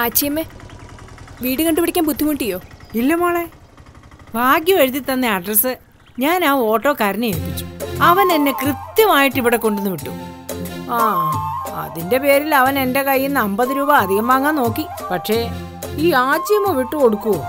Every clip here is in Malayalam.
ആച്ചിയമ്മേ വീട് കണ്ടുപിടിക്കാൻ ബുദ്ധിമുട്ടിയോ ഇല്ല മോളെ ഭാഗ്യം എഴുതി തന്ന അഡ്രസ്സ് ഞാൻ ആ ഓട്ടോക്കാരനെ ഏൽപ്പിച്ചു അവൻ എന്നെ കൃത്യമായിട്ട് ഇവിടെ കൊണ്ടുവന്ന് വിട്ടു ആ അതിന്റെ പേരിൽ അവൻ എന്റെ കയ്യിൽ നിന്ന് അമ്പത് രൂപ അധികം വാങ്ങാൻ നോക്കി പക്ഷേ ഈ ആച്ചിയമ്മ വിട്ടു കൊടുക്കുവോ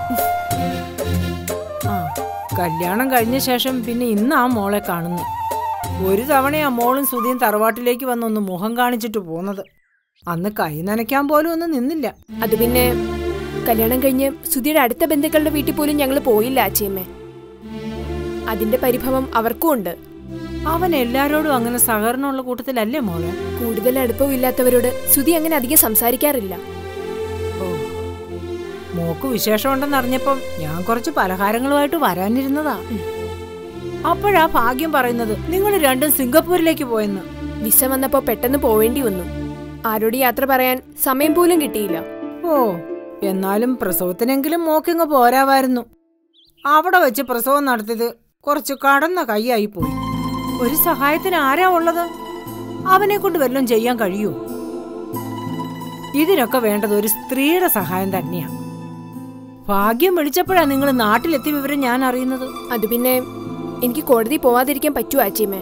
ആ കല്യാണം കഴിഞ്ഞ ശേഷം പിന്നെ ഇന്ന് ആ മോളെ കാണുന്നു ഒരു തവണ ആ മോളും സുധിയും തറവാട്ടിലേക്ക് വന്നൊന്ന് മുഖം കാണിച്ചിട്ട് പോന്നത് അന്ന് കൈ നനയ്ക്കാൻ പോലും ഒന്നും നിന്നില്ല അത് പിന്നെ കല്യാണം കഴിഞ്ഞ് സുധിയുടെ അടുത്ത ബന്ധുക്കളുടെ വീട്ടിൽ പോലും ഞങ്ങൾ പോയില്ല ആച്ചിയമ്മേ അതിന്റെ പരിഭവം അവർക്കും ഉണ്ട് അവൻ എല്ലാരോടും അങ്ങനെ സഹകരണമുള്ള കൂട്ടത്തിലല്ലേ മോളെ കൂടുതൽ അടുപ്പമില്ലാത്തവരോട് സുധി അങ്ങനെ അധികം സംസാരിക്കാറില്ല ഓ മോക്ക് വിശേഷമുണ്ടെന്ന് അറിഞ്ഞപ്പം ഞാൻ കുറച്ച് പലഹാരങ്ങളുമായിട്ട് വരാനിരുന്നതാ അപ്പോഴാ ഭാഗ്യം പറയുന്നത് നിങ്ങൾ രണ്ടും സിംഗപ്പൂരിലേക്ക് പോയെന്ന് വിസ വന്നപ്പോ പെട്ടെന്ന് പോവേണ്ടി വന്നു ആരോട് യാത്ര പറയാൻ സമയം പോലും കിട്ടിയില്ല ഓ എന്നാലും പ്രസവത്തിനെങ്കിലും മോക്കിങ്ങ് പോരാവായിരുന്നു അവിടെ വെച്ച് പ്രസവം നടത്തിയത് കുറച്ച് കടന്ന കൈയായി പോയി ഒരു സഹായത്തിന് ആരാ ഉള്ളത് അവനെ കൊണ്ട് വല്ലതും ചെയ്യാൻ കഴിയുമോ ഇതിനൊക്കെ വേണ്ടത് ഒരു സ്ത്രീയുടെ സഹായം തന്നെയാ ഭാഗ്യം വിളിച്ചപ്പോഴാ നിങ്ങൾ നാട്ടിലെത്തിയ വിവരം ഞാൻ അറിയുന്നത് അത് പിന്നെ എനിക്ക് കോടതി പോവാതിരിക്കാൻ പറ്റുമോ ആച്ചിയമ്മേ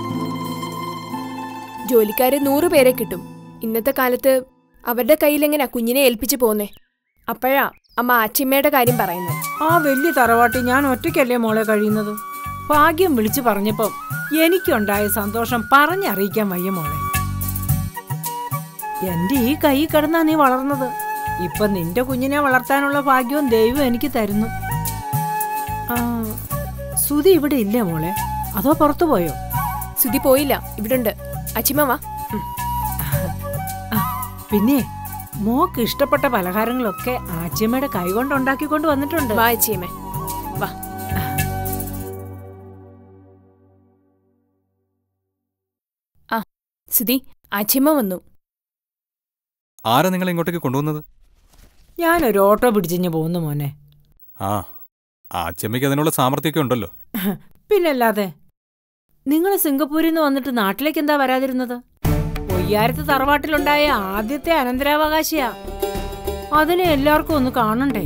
ജോലിക്കാരെ നൂറ് പേരെ കിട്ടും ഇന്നത്തെ കാലത്ത് അവരുടെ കയ്യിൽ എങ്ങനെ കുഞ്ഞിനെ ഏൽപ്പിച്ചു പോന്നേ അപ്പോഴാ അമ്മ ആച്ചിമ്മയുടെ കാര്യം പറയുന്നത് ആ വലിയ തറവാട്ടിൽ ഞാൻ ഒറ്റയ്ക്കല്ലേ മോളെ കഴിയുന്നത് ഭാഗ്യം വിളിച്ചു പറഞ്ഞപ്പം എനിക്കുണ്ടായ സന്തോഷം പറഞ്ഞറിയിക്കാൻ വയ്യ മോളെ എന്റെ ഈ കൈ കിടന്നാ നീ വളർന്നത് ഇപ്പൊ നിന്റെ കുഞ്ഞിനെ വളർത്താനുള്ള ഭാഗ്യവും ദൈവം എനിക്ക് തരുന്നു ആ സുധി ഇവിടെ ഇല്ല മോളെ അതോ പുറത്തു പോയോ സുധി പോയില്ല ഇവിടുണ്ട് അച്ചിമ്മ വാ ആ, പിന്നെ മോക്ക് ഇഷ്ടപ്പെട്ട പലഹാരങ്ങളൊക്കെ ആച്ചിയമ്മയുടെ കൈ കൊണ്ട് ഉണ്ടാക്കിക്കൊണ്ട് വന്നിട്ടുണ്ട് വാ അച്ചിയമ്മേ വാ ആ സുധി ആച്ചിമ്മ വന്നു ആരാ നിങ്ങൾ ഇങ്ങോട്ടേക്ക് കൊണ്ടുവന്നത് ഞാനൊരു ഓട്ടോ പിടിച്ചിഞ്ഞ് പോകുന്നു മോനെ ആ ആ ചെമ്മയ്ക്ക് അതിനുള്ള സാമർഥ്യമൊക്കെ ഉണ്ടല്ലോ പിന്നല്ലാതെ നിങ്ങൾ സിംഗപ്പൂരിൽ നിന്ന് വന്നിട്ട് നാട്ടിലേക്ക് എന്താ വരാതിരുന്നത് പൊയ്യാരത്ത് തറവാട്ടിലുണ്ടായ ആദ്യത്തെ അനന്തരാവകാശിയാ അതിനെ എല്ലാവർക്കും ഒന്ന് കാണണ്ടേ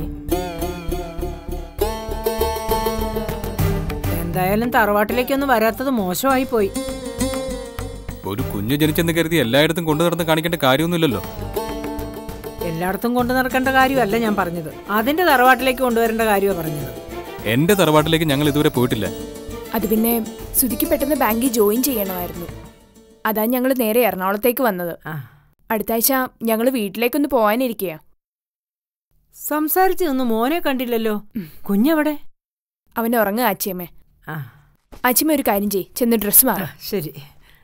എന്തായാലും തറവാട്ടിലേക്കൊന്നും വരാത്തത് മോശമായി പോയി ഒരു കുഞ്ഞു ജനിച്ചെന്ന് കരുതി എല്ലായിടത്തും കൊണ്ടു നടന്ന് കാണിക്കേണ്ട കാര്യമൊന്നുമില്ലല്ലോ എല്ലായിടത്തും കൊണ്ടു നടക്കേണ്ട കാര്യമല്ല ഞാൻ പറഞ്ഞത് അതിന്റെ തറവാട്ടിലേക്ക് കൊണ്ടുവരേണ്ട കാര്യമാണ് പറഞ്ഞത് എന്റെ തറവാട്ടിലേക്ക് ഞങ്ങൾ ഇതുവരെ പോയിട്ടില്ല അത് പിന്നെ സുധിക്ക് പെട്ടെന്ന് ബാങ്കിൽ ജോയിൻ ചെയ്യണമായിരുന്നു അതാ ഞങ്ങൾ നേരെ എറണാകുളത്തേക്ക് വന്നത് ആ അടുത്ത ആഴ്ച ഞങ്ങൾ വീട്ടിലേക്കൊന്ന് പോകാനിരിക്കുക സംസാരിച്ചു നിന്ന് മോനെ കണ്ടില്ലല്ലോ കുഞ്ഞെവിടെ അവൻ ഉറങ്ങുക ആച്ചിയമ്മേ ആ ആച്ചിമ്മ ഒരു കാര്യം ചെയ്യ് ചെന്ന് ഡ്രസ്സ് ആ, മാറും ശരി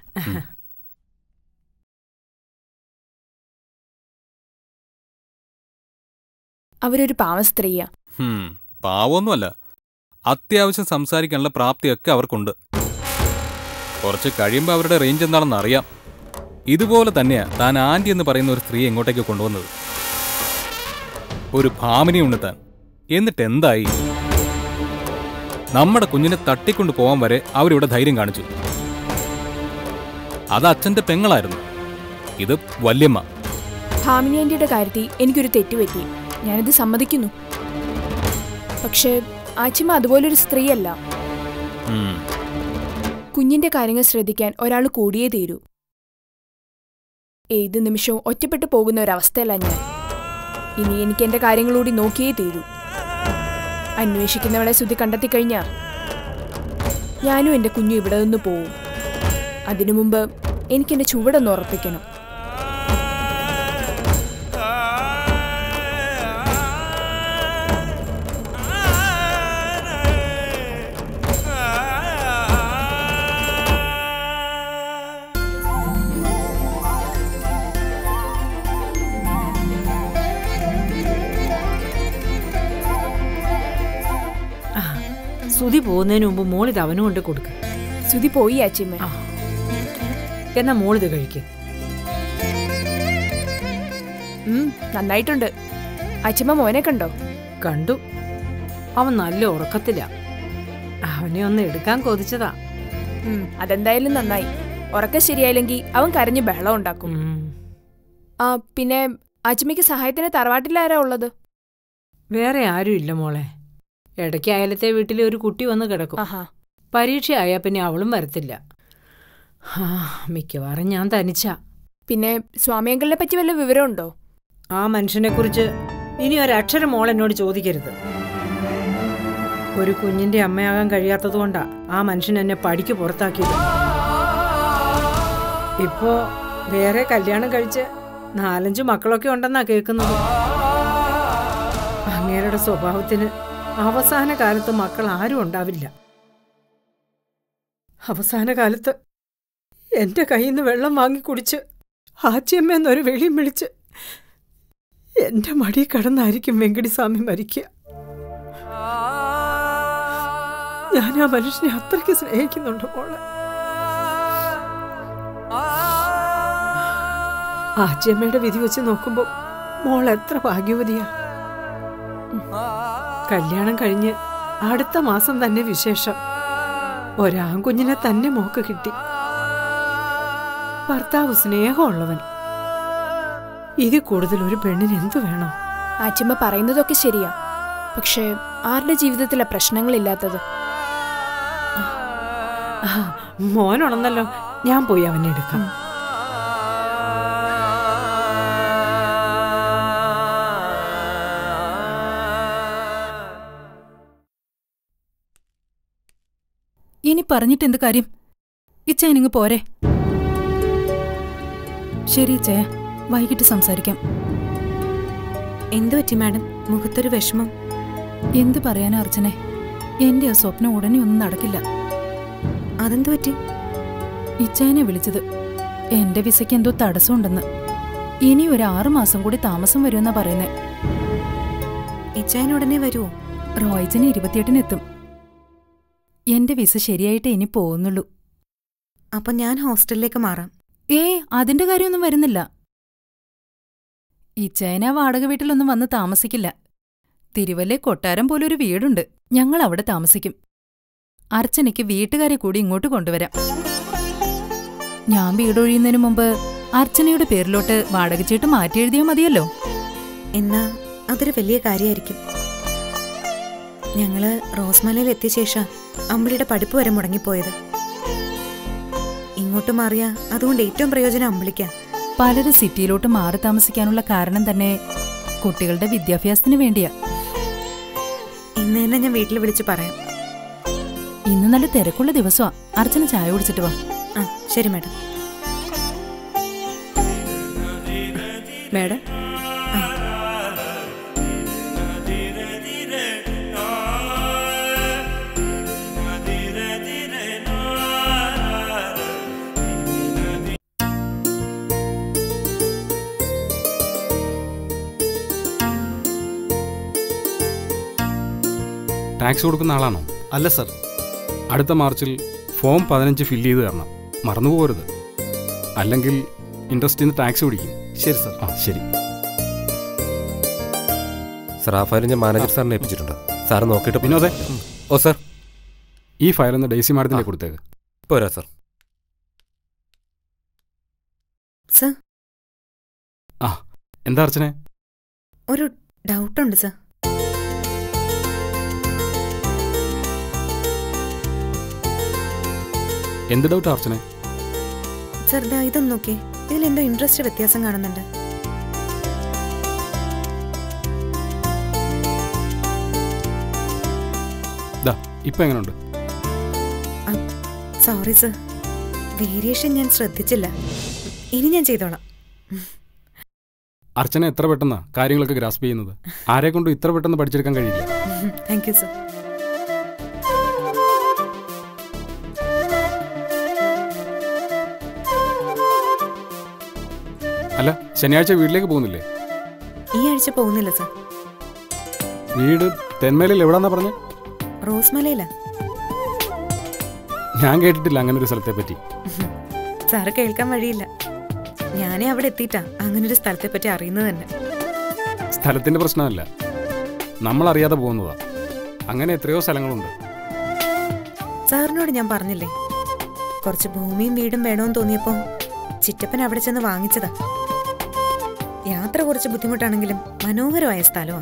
അവരൊരു പാവ സ്ത്രീയാ ഹും പാവമൊന്നുമല്ല അത്യാവശ്യം സംസാരിക്കാനുള്ള പ്രാപ്തിയൊക്കെ അവർക്കുണ്ട് കുറച്ച് കഴിയുമ്പോൾ അവരുടെ റേഞ്ച് എന്താണെന്ന് അറിയാം ഇതുപോലെ തന്നെയാ താൻ ആന്റി എന്ന് പറയുന്ന ഒരു സ്ത്രീയെ ഇങ്ങോട്ടേക്ക് കൊണ്ടുവന്നത് ഒരു ഭാമിനി ഉണ്ട് താൻ എന്നിട്ട് എന്തായി നമ്മുടെ കുഞ്ഞിനെ തട്ടിക്കൊണ്ടു പോകാൻ വരെ അവരിവിടെ ധൈര്യം കാണിച്ചു അത് അച്ഛന്റെ പെങ്ങളായിരുന്നു ഇത് വല്യമ്മ ഭാമിനി ആന്റിയുടെ കാര്യത്തിൽ എനിക്കൊരു തെറ്റുപറ്റി ഞാനിത് സമ്മതിക്കുന്നു പക്ഷേ ആച്ചിമ്മ അതുപോലൊരു സ്ത്രീയല്ല ഉം. കുഞ്ഞിന്റെ കാര്യങ്ങൾ ശ്രദ്ധിക്കാൻ ഒരാൾ കൂടിയേ തീരൂ ഏത് നിമിഷവും ഒറ്റപ്പെട്ടു പോകുന്ന ഒരവസ്ഥയല്ല ഞാൻ ഇനി എനിക്ക് എന്റെ കാര്യങ്ങളൂടി നോക്കിയേ തീരൂ അന്വേഷിക്കുന്നവളെ ശ്രുതി കണ്ടെത്തിക്കഴിഞ്ഞാ ഞാനും എന്റെ കുഞ്ഞും ഇവിടെ നിന്ന് പോവും അതിനു മുമ്പ് എനിക്ക് എന്റെ ചുവടൊന്ന് ഉറപ്പിക്കണം ആ, സുധി പോകുന്നതിന് മുമ്പ് മോളിത് അവനും കൊണ്ട് കൊടുക്ക ശ്രുതി പോയി ആച്ചിമ്മ ആ എന്നാ മോളിത് കഴിക്ക് ഉം, നന്നായിട്ടുണ്ട് അച്ഛമ്മ മോനെ കണ്ടോ കണ്ടു അവൻ നല്ല ഉറക്കത്തില അവനെ ഒന്ന് എടുക്കാൻ കൊതിച്ചതാ ഉം, അതെന്തായാലും നന്നായി ഉറക്കം ശരിയായില്ലെങ്കിൽ അവൻ കരഞ്ഞ് ബഹളം ഉണ്ടാക്കും ഉം. ആ പിന്നെ അച്ഛമ്മയ്ക്ക് സഹായത്തിന് തറവാട്ടിലാരാ ഉള്ളത് വേറെ ആരും ഇല്ല മോളെ ഇടയ്ക്ക് അയലത്തെ വീട്ടിലെ ഒരു കുട്ടി വന്ന് കിടക്കും ആഹാ പരീക്ഷയായാൽ പിന്നെ അവളും വരത്തില്ല ആ, മിക്കവാറും ഞാൻ തനിച്ചാ പിന്നെ സ്വാമിയങ്കളിനെ പറ്റി വല്ല വിവരമുണ്ടോ ആ മനുഷ്യനെക്കുറിച്ച് ഇനി ഒരക്ഷരം മോൾ എന്നോട് ചോദിക്കരുത് ഒരു കുഞ്ഞിന്റെ അമ്മയാകാൻ കഴിയാത്തതുകൊണ്ടാ ആ മനുഷ്യൻ എന്നെ പടിക്ക് പുറത്താക്കിയത് ഇപ്പോ വേറെ കല്യാണം കഴിച്ച് നാലഞ്ച് മക്കളൊക്കെ ഉണ്ടെന്നാ കേൾക്കുന്നത് അങ്ങേരുടെ സ്വഭാവത്തിന് അവസാന കാലത്ത് മക്കൾ ആരും ഉണ്ടാവില്ല അവസാന കാലത്ത് എന്റെ കയ്യിൽ നിന്ന് വെള്ളം വാങ്ങി കുടിച്ച് ആച്ചിയമ്മയെന്നൊരു വെളിയും വിളിച്ച് എന്റെ മടി കിടന്നായിരിക്കും വെങ്കടിസ്വാമി മരിക്കുക ഞാൻ ആ മനുഷ്യനെ അത്രയ്ക്ക് സ്നേഹിക്കുന്നുണ്ട് മോളെ ആച്ചിയമ്മയുടെ വിധി വെച്ച് നോക്കുമ്പോൾ മോൾ എത്ര ഭാഗ്യവതിയാ കല്യാണം കഴിഞ്ഞ് അടുത്ത മാസം തന്നെ വിശേഷം ഒരാൺകുഞ്ഞിനെ തന്നെ മോക്ക് കിട്ടി ഭർത്താവ് സ്നേഹമുള്ളവൻ ഇതിൽ കൂടുതൽ ഒരു പെണ്ണിന് എന്തു വേണം അച്ഛമ്മ പറയുന്നതൊക്കെ ശരിയാ പക്ഷേ ആരുടെ ജീവിതത്തിലാ പ്രശ്നങ്ങളില്ലാത്തത് ആ, മോനുണന്നല്ലോ ഞാൻ പോയി അവനെ എടുക്കാം ഇനി പറഞ്ഞിട്ട് എന്ത് കാര്യം ഇച്ചായനിങ്ങ് പോരെ ശരി ഇച്ചയ വൈകിട്ട് സംസാരിക്കാം എന്തു പറ്റി മാഡം മുഖത്തൊരു വിഷമം എന്ത് പറയാനാ അർച്ചനെ എന്റെ ആ സ്വപ്നം ഉടനെ ഒന്നും നടക്കില്ല അതെന്തു പറ്റി ഇച്ചായനെ വിളിച്ചത് എന്റെ വിസയ്ക്ക് എന്തോ തടസ്സമുണ്ടെന്ന് ഇനി ഒരു ആറു മാസം കൂടി താമസം വരുമെന്നാ പറയുന്നേ ഇച്ചായൻ ഉടനെ വരുമോ റോയ്ജന് ഇരുപത്തിയെട്ടിനെത്തും എന്റെ വിസ ശരിയായിട്ട് ഇനി പോകുന്നുള്ളൂ അപ്പൊ ഞാൻ ഹോസ്റ്റലിലേക്ക് മാറാം ഏ അതിന്റെ കാര്യമൊന്നും വരുന്നില്ല ഇച്ചായന വാടക വീട്ടിലൊന്നും വന്ന് താമസിക്കില്ല തിരുവല്ലേ കൊട്ടാരം പോലൊരു വീടുണ്ട് ഞങ്ങൾ അവിടെ താമസിക്കും അർച്ചനയ്ക്ക് വീട്ടുകാരെ കൂടി ഇങ്ങോട്ട് കൊണ്ടുവരാം ഞാൻ വീടൊഴിയുന്നതിന് മുമ്പ് അർച്ചനയുടെ പേരിലോട്ട് വാടകച്ചീട്ട് മാറ്റി എഴുതിയാൽ മതിയല്ലോ എന്നാ അതൊരു വലിയ കാര്യമായിരിക്കും ഞങ്ങള് റോസ്മലയിൽ എത്തിയ ശേഷം അമ്പിളിയുടെ പഠിപ്പ് വരെ മുടങ്ങിപ്പോയത് ഇങ്ങോട്ട് മാറിയ അതുകൊണ്ട് ഏറ്റവും പ്രയോജനം അമ്പിളിക്കാ പലരും സിറ്റിയിലോട്ട് മാറി താമസിക്കാനുള്ള കാരണം തന്നെ കുട്ടികളുടെ വിദ്യാഭ്യാസത്തിന് വേണ്ടിയാ ഇന്ന് തന്നെ ഞാൻ വീട്ടിൽ വിളിച്ച് പറയാം ഇന്ന് നല്ല തിരക്കുള്ള ദിവസമാ അർച്ചന ചായ കുടിച്ചിട്ട് വാ ആ ശരി മാഡം മാഡം ആ ടാക്സ് കൊടുക്കുന്ന ആളാണോ അല്ല സർ അടുത്ത മാർച്ചിൽ ഫോം പതിനഞ്ച് ഫില്ല് ചെയ്ത് തരണം മറന്നു പോകരുത് അല്ലെങ്കിൽ ഇൻട്രസ്റ്റിൽ നിന്ന് ടാക്സ് പിടിക്കും ശരി സർ ആ ശരി സാർ ആ ഫയൽ ഞാൻ മാനേജർ സാറിനെ ഏൽപ്പിച്ചിട്ടുണ്ട് സാർ നോക്കിയിട്ട് വിനോദേ ഓ സാർ ഈ ഫയൽ ഒന്ന് ഡെയ്സി മാഡത്തിലേക്ക് കൊടുത്തേക്ക് പോരാ സാർ സർ എന്താ അർച്ചനെ ഒരു ഡൗട്ടുണ്ട് സർ എന്ത് ഡൗട്ട് അർച്ചനെ സർ ദാ ഇതൊന്ന് നോക്കേ ഇതിലെന്തോ ഇൻട്രസ്റ്റ് വ്യത്യാസം കാണുന്നുണ്ട് ദാ ഇപ്പം എങ്ങനെയുണ്ട് സോറി സർ വേരിയേഷൻ ഞാൻ ശ്രദ്ധിച്ചില്ല ഇനി ഞാൻ ചെയ്തോളാം അർച്ചന എത്ര പെട്ടെന്നാ കാര്യങ്ങളൊക്കെ ഗ്രാസ്പ് ചെയ്യുന്നത് ആരെ കൊണ്ടും ഇത്ര പെട്ടെന്ന് പഠിച്ചെടുക്കാൻ കഴിയില്ല താങ്ക് യു സർ അല്ല ശനിയാഴ്ച വീട്ടിലേക്ക് പോകുന്നില്ലേ ഈ ആഴ്ച പോകുന്നില്ല സർ വീട് തെന്മേലിൽ എവിടാന്നാ പറഞ്ഞേ റോസ്മലയില ഞാൻ കേട്ടിട്ടില്ല അങ്ങനെ ഒരു സ്ഥലത്തെ പറ്റി സാറ് കേൾക്കാൻ വഴിയില്ല ഞാനേ അവിടെ എത്തിയിട്ടാ അങ്ങനൊരു സ്ഥലത്തെ പറ്റി അറിയുന്നത് തന്നെ സ്ഥലത്തിന്റെ പ്രശ്നമല്ല നമ്മൾ അറിയാതെ പോകുന്നതാ അങ്ങനെ എത്രയോ സ്ഥലങ്ങളുണ്ട് സാറിനോട് ഞാൻ പറഞ്ഞില്ലേ കുറച്ച് ഭൂമിയും വീടും വേണമെന്ന് തോന്നിയപ്പോ ചിറ്റപ്പൻ അവിടെ ചെന്ന് വാങ്ങിച്ചതാ യാത്ര കുറച്ച് ബുദ്ധിമുട്ടാണെങ്കിലും മനോഹരമായ സ്ഥലമാണ്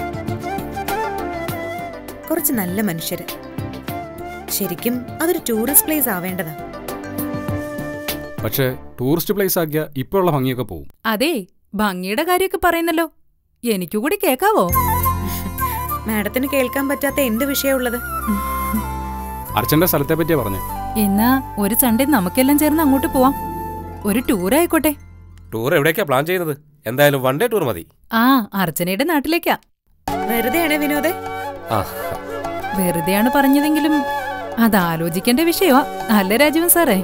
കുറച്ച് നല്ല മനുഷ്യര് ശരിക്കും അതൊരു ടൂറിസ്റ്റ് പ്ലേസ് ആവേണ്ടതാ പക്ഷേ ടൂറിസ്റ്റ് പ്ലേസ് ആക്കിയ ഇപ്പോഴുള്ള ഭംഗിയൊക്കെ പോവും അതെ ഭംഗിയുടെ കാര്യമൊക്കെ പറയുന്നല്ലോ എനിക്കു കൂടി കേക്കാവോ മാഡത്തിന് കേൾക്കാൻ പറ്റാത്ത എന്ത് വിഷയമുള്ളത് അർച്ചന്റെ സ്ഥലത്തെ പറ്റിയാ പറഞ്ഞേ എന്നാ ഒരു സൺഡേ നമുക്കെല്ലാം ചേർന്ന് അങ്ങോട്ട് പോവാം ഒരു ടൂർ ആയിക്കോട്ടെ ടൂർ എവിടേക്കാ പ്ലാൻ ചെയ്യുന്നത് എന്തായാലും വൺ ഡേ ടൂർ മതി ആ അർച്ചനയുടെ നാട്ടിലേക്കാ വെറുതെയാണേ വിനോദേ ആ വെറുതെയാണ് പറഞ്ഞതെങ്കിലും അത് ആലോചിക്കേണ്ട വിഷയമാ അല്ല രാജീവൻ സാറേ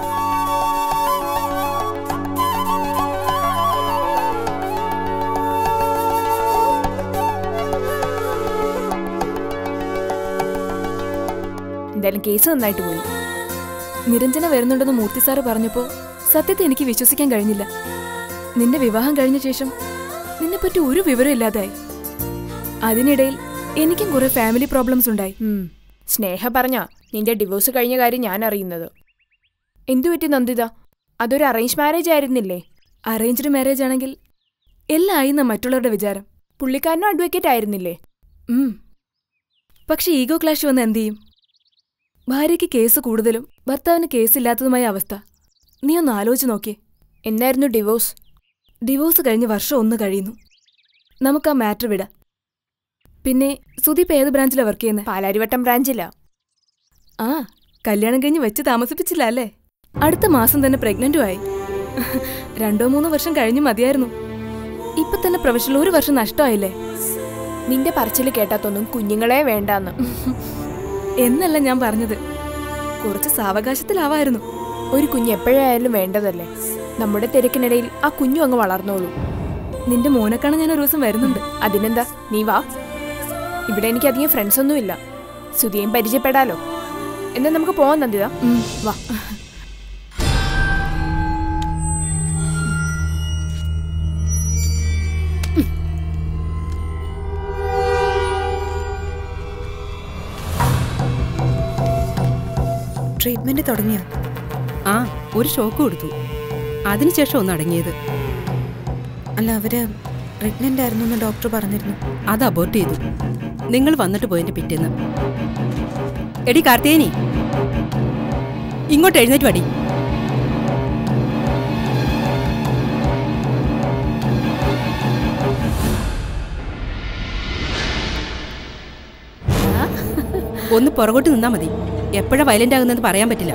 എന്തായാലും കേസ് നന്നായിട്ട് പോയി നിരഞ്ജന വരുന്നുണ്ടെന്ന് മൂർത്തി സാറ് പറഞ്ഞപ്പോൾ സത്യത്തെ എനിക്ക് വിശ്വസിക്കാൻ കഴിഞ്ഞില്ല നിന്റെ വിവാഹം കഴിഞ്ഞ ശേഷം നിന്നെപ്പറ്റി ഒരു വിവരം ഇല്ലാതായി അതിനിടയിൽ എനിക്കും കുറെ ഫാമിലി പ്രോബ്ലംസ് ഉണ്ടായി ഉം. സ്നേഹ പറഞ്ഞ നിന്റെ ഡിവോഴ്സ് കഴിഞ്ഞ കാര്യം ഞാൻ അറിയുന്നത് എന്തു പറ്റി നന്ദിത അതൊരു അറേഞ്ച് മാരേജ് ആയിരുന്നില്ലേ അറേഞ്ച്ഡ് മാരേജ് ആണെങ്കിൽ എല്ലാം ആയിന്ന മറ്റുള്ളവരുടെ വിചാരം പുള്ളിക്കാരനും അഡ്വക്കേറ്റ് ആയിരുന്നില്ലേ ഉം. പക്ഷെ ഈഗോ ക്ലാഷ് വന്ന് എന്ത് ചെയ്യും ഭാര്യയ്ക്ക് കേസ് കൂടുതലും ഭർത്താവിന് കേസില്ലാത്തതുമായ അവസ്ഥ നീ ഒന്ന് ആലോചിച്ച് നോക്കിയേ എന്നായിരുന്നു ഡിവോഴ്സ് ഡിവോഴ്സ് കഴിഞ്ഞ് വർഷം ഒന്ന് കഴിയുന്നു നമുക്ക് ആ മാറ്റർ വിടാം പിന്നെ സുദീപ് ഏത് ബ്രാഞ്ചിലാണ് വർക്ക് ചെയ്യുന്നത് പാലാരിവട്ടം ബ്രാഞ്ചിലാ ആ കല്യാണം കഴിഞ്ഞ് വെച്ച് താമസിപ്പിച്ചില്ല അല്ലേ അടുത്ത മാസം തന്നെ പ്രഗ്നന്റും ആയി രണ്ടോ മൂന്നോ വർഷം കഴിഞ്ഞു മതിയായിരുന്നു ഇപ്പൊ തന്നെ പ്രൊഫഷണൽ ഒരു വർഷം നഷ്ടമായില്ലേ നിന്റെ പറച്ചില് കേട്ടാത്തൊന്നും കുഞ്ഞുങ്ങളെ വേണ്ടാന്ന് എന്നല്ല ഞാൻ പറഞ്ഞത് കുറച്ച് സാവകാശത്തിലാവായിരുന്നു ഒരു കുഞ്ഞ് എപ്പോഴായാലും വേണ്ടതല്ലേ നമ്മുടെ തിരക്കിനിടയിൽ ആ കുഞ്ഞു അങ്ങ് വളർന്നോളൂ നിന്റെ മോനെ കാണാൻ ഞാൻ ഒരു ദിവസം വരുന്നുണ്ട് അതിനെന്താ നീ വാ ഇവിടെ എനിക്ക് അധികം ഫ്രണ്ട്സ് ഒന്നുമില്ല സുധിയും പരിചയപ്പെടാലോ എന്നാ നമുക്ക് പോവാൻ നന്ദിത വാ ട്രീറ്റ്മെന്റ് തുടങ്ങിയോ ആ ഒരു ഷോക്ക് കൊടുത്തു അതിനുശേഷം ഒന്ന് അടങ്ങിയത് അല്ല അവര് പ്രഗ്നന്റ് ആയിരുന്നു എന്ന് ഡോക്ടർ പറഞ്ഞിരുന്നു അത് അബോർട്ട് ചെയ്തു നിങ്ങൾ വന്നിട്ട് പോയതിന്റെ പിറ്റേന്ന് എടി കാർത്തേനി ഇങ്ങോട്ട് എഴുന്നേറ്റ് വടി ഒന്ന് പുറകോട്ട് നിന്നാ മതി എപ്പോഴാ വയലന്റ് ആകുന്നതെന്ന് പറയാൻ പറ്റില്ല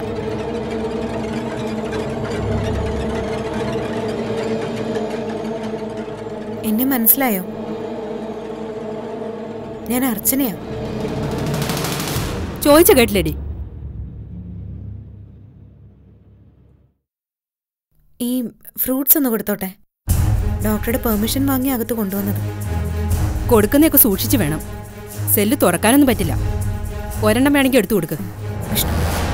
എന്നെ മനസ്സിലായോ ഞാൻ അർച്ചനയാ ചോദിച്ച കേട്ടില്ലേടി ഈ ഫ്രൂട്ട്സ് ഒന്ന് കൊടുത്തോട്ടെ ഡോക്ടറുടെ പെർമിഷൻ വാങ്ങി അകത്ത് കൊണ്ടുവന്നത് കൊടുക്കുന്നതൊക്കെ സൂക്ഷിച്ചു വേണം സെല്ല് തുറക്കാനൊന്നും പറ്റില്ല ഒരെണ്ണം വേണമെങ്കിൽ എടുത്തു കൊടുക്ക് വിഷ്ണു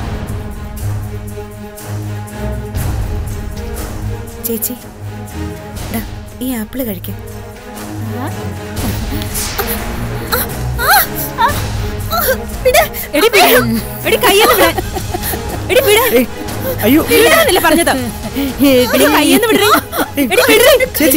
ചേച്ചി ഡാ ഈ ആപ്പിള് കഴിക്കാം എടി വിട്. എടി കയ്യെന്ന് വിടാൻ. എടി വിട്. അയ്യോ വിടാനല്ലേ പറഞ്ഞത് എടി കയ്യെന്ന് വിടറി എടി വിടറി ചേച്ചി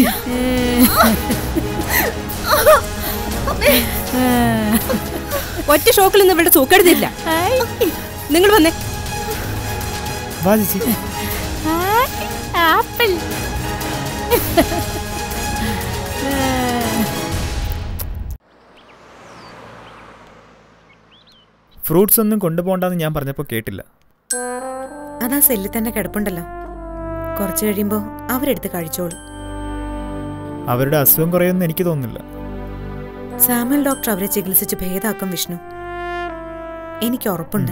ഒറ്റ ഷോക്കിൽ നിന്ന് ഇവിടെ സൂക്കെടുത്തില്ല നിങ്ങൾ വന്നേ വാ ചേച്ചി ആപ്പിൾ ഫ്രൂട്ട്സ് ഒന്നും കൊണ്ടുപോകണ്ടെന്ന് ഞാൻ പറഞ്ഞപ്പോൾ കേട്ടില്ല അതാ സെല്ലിൽ തന്നെ കിടപ്പുണ്ടല്ലോ കുറച്ച് കഴിയുമ്പോൾ അവരെടുത്ത് കഴിച്ചോളൂ അവരുടെ അസുഖം കുറയുമെന്ന് എനിക്ക് തോന്നുന്നില്ല സാമുവൽ ഡോക്ടർ അവരെ ചികിത്സിച്ച് ഭേദാക്കും വിഷ്ണു എനിക്ക് ഉറപ്പുണ്ട്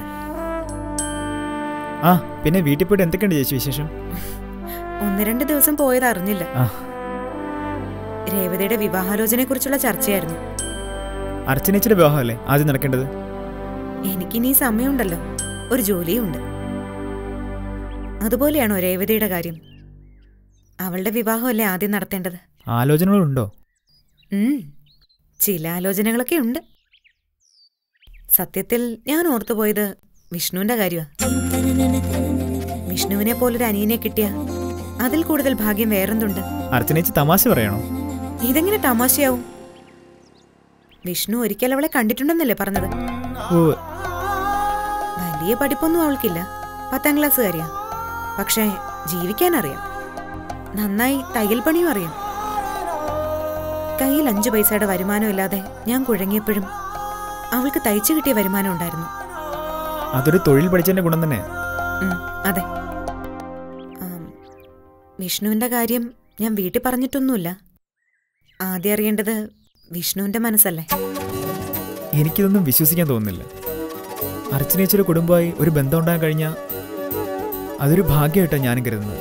ആ പിന്നെ വീട്ടിൽ പോയിട്ട് എന്തൊക്കെയുണ്ട് ചേച്ചി വിശേഷം ഒന്ന് രണ്ട് ദിവസം പോയത് അറിഞ്ഞില്ല ആ രേവതിയുടെ വിവാഹാലോചനയെ കുറിച്ചുള്ള ചർച്ചയായിരുന്നു അർച്ചനേച്ചിയുടെ വിവാഹമല്ലേ ആദ്യം നടക്കേണ്ടത് എനിക്കിനി സമയമുണ്ടല്ലോ ഒരു ജോലിയുണ്ട് അതുപോലെയാണോ രേവതിയുടെ കാര്യം അവളുടെ വിവാഹമല്ലേ ആദ്യം നടത്തേണ്ടത് ആലോചനകളുണ്ടോ ഉം, ചില ആലോചനകളൊക്കെ ഉണ്ട് സത്യത്തിൽ ഞാൻ ഓർത്തുപോയത് വിഷ്ണുവിന്റെ കാര്യമാ വിഷ്ണുവിനെ പോലൊരു അനിയനെ കിട്ടിയ അതിൽ കൂടുതൽ ഭാഗ്യം വേറെന്തുണ്ട് അർച്ചനേച്ചി തമാശ പറയണോ ഇതെങ്ങനെ തമാശയാവും വിഷ്ണു ഒരിക്കൽ അവളെ കണ്ടിട്ടുണ്ടെന്നല്ലേ പറഞ്ഞത് ഓ വലിയ പഠിപ്പൊന്നും അവൾക്കില്ല പത്താം ക്ലാസ്സുകാരിയാ പക്ഷേ ജീവിക്കാൻ അറിയാം നന്നായി തയ്യൽ പണിയും അറിയാം കയ്യിൽ അഞ്ചു പൈസയുടെ വരുമാനം ഇല്ലാതെ ഞാൻ കുഴങ്ങിയപ്പോഴും അവൾക്ക് തയ്ച്ചു കിട്ടിയ വരുമാനം ഉണ്ടായിരുന്നു അതൊരു തൊഴിൽ പഠിച്ചതിന്റെ ഗുണം തന്നെ ഉം, അതെ ആം, വിഷ്ണുവിന്റെ കാര്യം ഞാൻ വീട്ടിൽ പറഞ്ഞിട്ടൊന്നുമില്ല ആദ്യം അറിയേണ്ടത് വിഷ്ണുവിന്റെ മനസ്സല്ലേ എനിക്കിതൊന്നും വിശ്വസിക്കാൻ തോന്നുന്നില്ല അർച്ചനേച്ചിയുടെ കുടുംബമായി ഒരു ബന്ധം ഉണ്ടാകാൻ കഴിഞ്ഞാൽ അതൊരു ഭാഗ്യമായിട്ടാണ് ഞാനും കരുതുന്നത്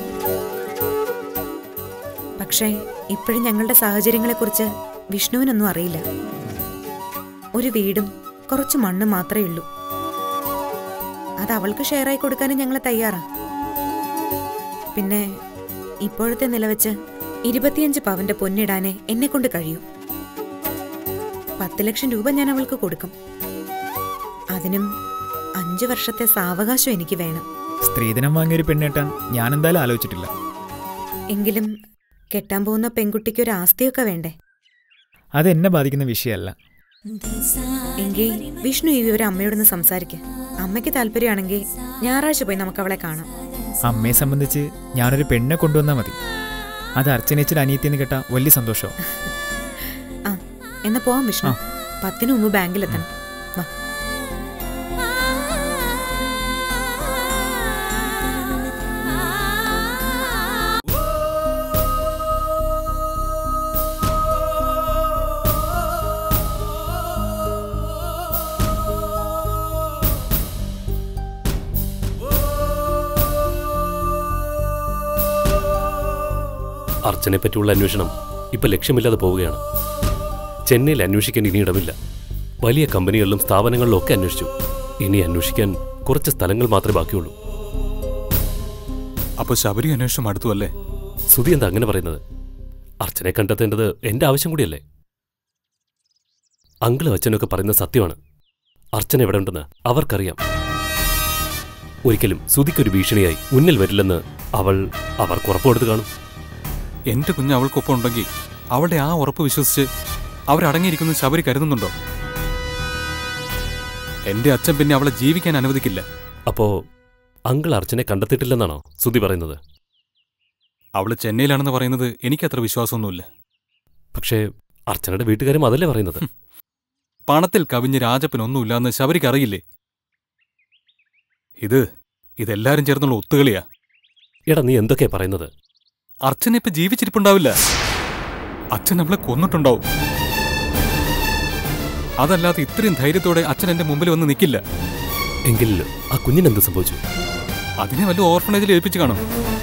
പക്ഷേ ഇപ്പോഴും ഞങ്ങളുടെ സാഹചര്യങ്ങളെക്കുറിച്ച് വിഷ്ണുവിനൊന്നും അറിയില്ല ഒരു വീടും കുറച്ച് മണ്ണും മാത്രമേ ഉള്ളൂ അത് അവൾക്ക് ഷെയറായി കൊടുക്കാനും ഞങ്ങൾ തയ്യാറാ പിന്നെ ഇപ്പോഴത്തെ നിലവെച്ച് ഇരുപത്തിയഞ്ച് പവന്റെ പൊന്നിടാനേ എന്നെ കൊണ്ട് കഴിയൂ പത്ത് ലക്ഷം രൂപ ഞാൻ അവൾക്ക് കൊടുക്കും അതിനും അഞ്ചു വർഷത്തെ സാവകാശം എനിക്ക് വേണം സ്ത്രീധനം വാങ്ങിയൊരു പെണ്ണേട്ടാൻ ഞാൻ എന്തായാലും ആലോചിച്ചിട്ടില്ല എങ്കിലും കെട്ടാൻ പോകുന്ന പെൺകുട്ടിക്ക് ഒരു ആസ്തിയൊക്കെ വേണ്ടേ അത് എന്നെ ബാധിക്കുന്ന വിഷയമല്ല എങ്കിൽ വിഷ്ണു ഈ വിവരം അമ്മയോടൊന്ന് സംസാരിക്ക അമ്മയ്ക്ക് താല്പര്യമാണെങ്കിൽ ഞായറാഴ്ച പോയി നമുക്ക് അവളെ കാണാം അമ്മയെ സംബന്ധിച്ച് ഞാനൊരു പെണ്ണെ കൊണ്ടുവന്നാൽ മതി അത് അർച്ചനേച്ചിയുടെ അനിയത്തിന്ന് കേട്ട വലിയ സന്തോഷവും ആ എന്നാ പോവാം വിഷ്ണു ആ. പത്തിന് മുമ്പ് ബാങ്കിലെത്തണം വാ അർച്ചനെ പറ്റിയുള്ള അന്വേഷണം ഇപ്പൊ ലക്ഷ്യമില്ലാതെ പോവുകയാണ് ചെന്നൈയിൽ അന്വേഷിക്കാൻ ഇനി ഇടമില്ല വലിയ കമ്പനികളിലും സ്ഥാപനങ്ങളിലും ഒക്കെ അന്വേഷിച്ചു ഇനി അന്വേഷിക്കാൻ കുറച്ച് സ്ഥലങ്ങൾ മാത്രമേ ബാക്കിയുള്ളൂ അപ്പൊ ശബരി അന്വേഷണം അടുത്തു അല്ലേ സുധി എന്താ അങ്ങനെ പറയുന്നത് അർച്ചനെ കണ്ടെത്തേണ്ടത് എന്റെ ആവശ്യം കൂടിയല്ലേ അങ്കിളും അച്ഛനൊക്കെ പറയുന്നത് സത്യമാണ് അർച്ചന എവിടെ ഉണ്ടെന്ന് അവർക്കറിയാം ഒരിക്കലും സുധിക്കൊരു ഭീഷണിയായി മുന്നിൽ വരില്ലെന്ന് അവൾ അവർക്ക് ഉറപ്പ് കൊടുത്ത് കാണും എന്റെ കുഞ്ഞ് അവൾക്കൊപ്പം ഉണ്ടെങ്കിൽ അവളുടെ ആ ഉറപ്പ് വിശ്വസിച്ച് അവരടങ്ങിയിരിക്കുന്ന ശബരി കരുതുന്നുണ്ടോ എന്റെ അച്ഛൻ പിന്നെ അവളെ ജീവിക്കാൻ അനുവദിക്കില്ല അപ്പോ അങ്കിൾ അർച്ചനെ കണ്ടെത്തിയിട്ടില്ലെന്നാണോ സുധി പറയുന്നത് അവള് ചെന്നൈയിലാണെന്ന് പറയുന്നത് എനിക്കത്ര വിശ്വാസമൊന്നുമില്ല പക്ഷേ അർച്ചനയുടെ വീട്ടുകാരും അതല്ലേ പറയുന്നത് പണത്തിൽ കവിഞ്ഞ് രാജപ്പനൊന്നുമില്ലാന്ന് ശബരിക്ക് അറിയില്ലേ ഇത് ഇതെല്ലാരും ചേർന്നുള്ള ഒത്തുകളിയാ എടാ നീ എന്തൊക്കെയാ പറയുന്നത് അർച്ചന ഇപ്പൊ ജീവിച്ചിരിപ്പുണ്ടാവില്ല അച്ഛൻ നമ്മളെ കൊന്നിട്ടുണ്ടാവും അതല്ലാതെ ഇത്രയും ധൈര്യത്തോടെ അച്ഛൻ എന്റെ മുമ്പിൽ വന്ന് നിൽക്കില്ല എങ്കിൽ ആ കുഞ്ഞിനെന്ത് സംഭവിച്ചു അതിനെ വല്ല ഓർഫണേജിൽ ഏൽപ്പിച്ചു കാണും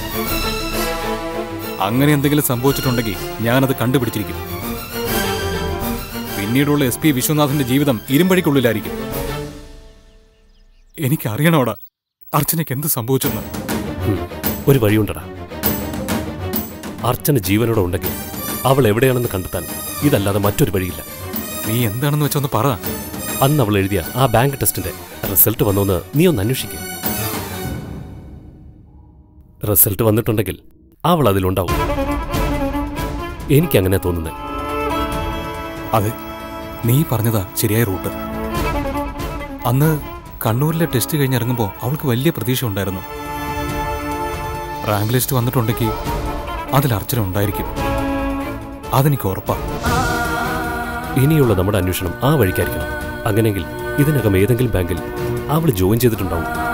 അങ്ങനെ എന്തെങ്കിലും സംഭവിച്ചിട്ടുണ്ടെങ്കിൽ ഞാനത് കണ്ടുപിടിച്ചിരിക്കും പിന്നീടുള്ള എസ് പി വിശ്വനാഥന്റെ ജീവിതം ഇരുമ്പഴിക്കുള്ളിലായിരിക്കും എനിക്കറിയണോടാ അർച്ചനയ്ക്ക് എന്ത് സംഭവിച്ചെന്ന് ഉം, ഒരു വഴിയുണ്ടടാ അർച്ചന ജീവനോടെ ഉണ്ടെങ്കിൽ അവൾ എവിടെയാണെന്ന് കണ്ടെത്താൻ ഇതല്ലാതെ മറ്റൊരു വഴിയില്ല നീ എന്താണെന്ന് വെച്ചൊന്ന് പറ അന്ന് അവൾ എഴുതിയ ആ ബാങ്ക് ടെസ്റ്റിന്റെ റിസൾട്ട് വന്നോന്ന് നീ ഒന്ന് അന്വേഷിക്കും റിസൾട്ട് വന്നിട്ടുണ്ടെങ്കിൽ അവൾ അതിലുണ്ടാവും എനിക്കങ്ങനെ തോന്നുന്നത് അതെ നീ പറഞ്ഞതാ ശരിയായ റൂട്ട് അന്ന് കണ്ണൂരിലെ ടെസ്റ്റ് കഴിഞ്ഞിറങ്ങുമ്പോൾ അവൾക്ക് വലിയ പ്രതീക്ഷ ഉണ്ടായിരുന്നു റാങ്ക് ലിസ്റ്റ് വന്നിട്ടുണ്ടെങ്കിൽ അതിൽ അർച്ചന ഉണ്ടായിരിക്കും അതെനിക്ക് ഉറപ്പാ ഇനിയുള്ള നമ്മുടെ അന്വേഷണം ആ വഴിക്കായിരിക്കണം അങ്ങനെയെങ്കിൽ ഇതിനകം ഏതെങ്കിലും ബാങ്കിൽ അവൾ ജോയിൻ ചെയ്തിട്ടുണ്ടാവും